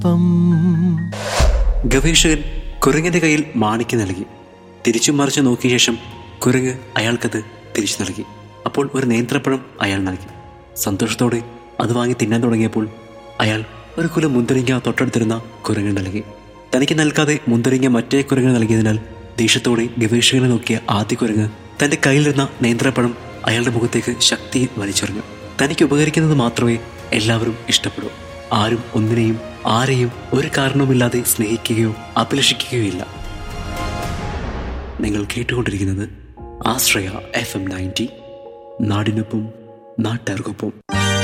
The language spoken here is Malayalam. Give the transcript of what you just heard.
ഒപ്പം ഗവേഷകൻ കുരങ്ങിന്റെ കയ്യിൽ മാണിക്ക് നൽകി തിരിച്ചും മറിച്ചു നോക്കിയ ശേഷം കുരങ്ങ് അയാൾക്കത് തിരിച്ചു നൽകി അപ്പോൾ ഒരു നേന്ത്രപ്പഴം അയാൾ നൽകി സന്തോഷത്തോടെ അത് വാങ്ങി തിന്നാൻ തുടങ്ങിയപ്പോൾ അയാൾ ഒരു കുല മുന്തിരിങ്ങ തൊട്ടടുത്തിരുന്ന കുരങ്ങ് നൽകി തനിക്ക് നൽകാതെ മുന്തിരിങ്ങ മറ്റേ കുരങ്ങ് നൽകിയതിനാൽ ദേഷ്യത്തോടെ ഗവേഷകനെ നോക്കിയ ആദ്യ കുരങ്ങ് തന്റെ കയ്യിലിരുന്ന നേന്ത്രപ്പഴം അയാളുടെ മുഖത്തേക്ക് ശക്തി വലിച്ചെറിഞ്ഞു തനിക്ക് ഉപകരിക്കുന്നത് മാത്രമേ എല്ലാവരും ഇഷ്ടപ്പെടൂ ആരും ഒന്നിനെയും ആരെയും ഒരു കാരണവുമില്ലാതെ സ്നേഹിക്കുകയോ അഭിലഷിക്കുകയോ ഇല്ല നിങ്ങൾ കേട്ടുകൊണ്ടിരിക്കുന്നത് ആശ്രയ എഫ് എം നയൻറ്റി നാടിനൊപ്പം നാട്ടുകാർക്കൊപ്പം